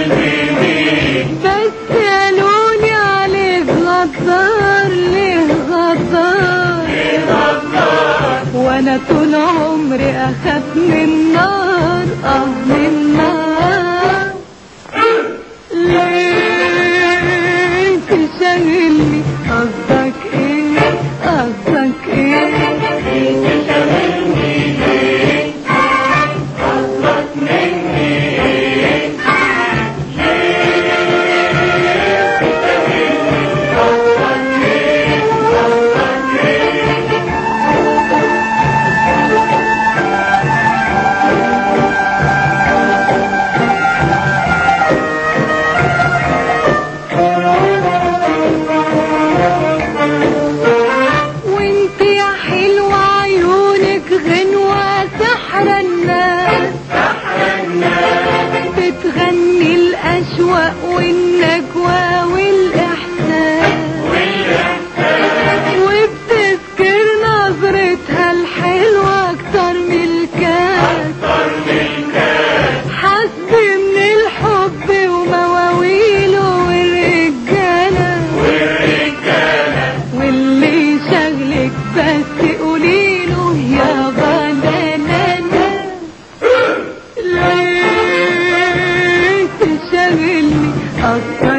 قلبي مين بس قالولي عليك غدار ليه غدار وانا طول عمري اخاف من النار اه من النار ليه تشغلني قصدك ايه قصدك ايه تشغلني ليه قصدك مني ايه وانت يا حلوة عيونك غنوة سحر الناس بتغني الأشواق والنجوى والإحساس وبتذكر نظرتها الحلوة أكتر من الكاس حسبي من الحب ومواويله والرجالة واللي شغلك بس قوليله يا بنانا ليه تشغلني أكتر